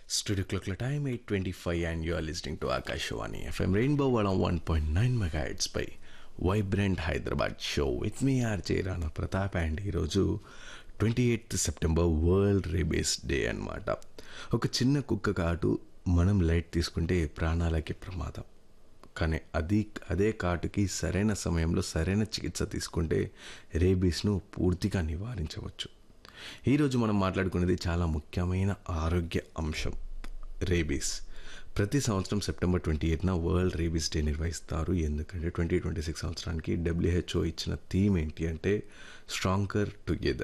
Studio clock time 8.25 and you are listening to Akashwani FM Rainbow on 1.9 megahertz పై vibrant Hyderabad show with me RJ Rana Pratap and ఈరోజు twenty eighth September world rabies day అన్నమాట ఒక చిన్న కుక్క కాటు మనం light తీసుకుంటే ప్రాణాలకి ప్రమాదం కానీ అది అదే కాటుకి సరైన సమయంలో సరైన చికిత్స తీసుకుంటే రేబీస్ను పూర్తిగా నివారించవచ్చు ఈరోజు మనం మాట్లాడుకునేది చాలా ముఖ్యమైన ఆరోగ్య అంశం రేబీస్ ప్రతి సంవత్సరం సెప్టెంబర్ ట్వంటీ ఎయిత్న వరల్డ్ రేబీస్ డే నిర్వహిస్తారు ఎందుకంటే ట్వంటీ ట్వంటీ సిక్స్ సంవత్సరానికి డబ్ల్యూహెచ్ఓ ఇచ్చిన థీమ్ ఏంటి అంటే స్ట్రాంగర్ టుగెదర్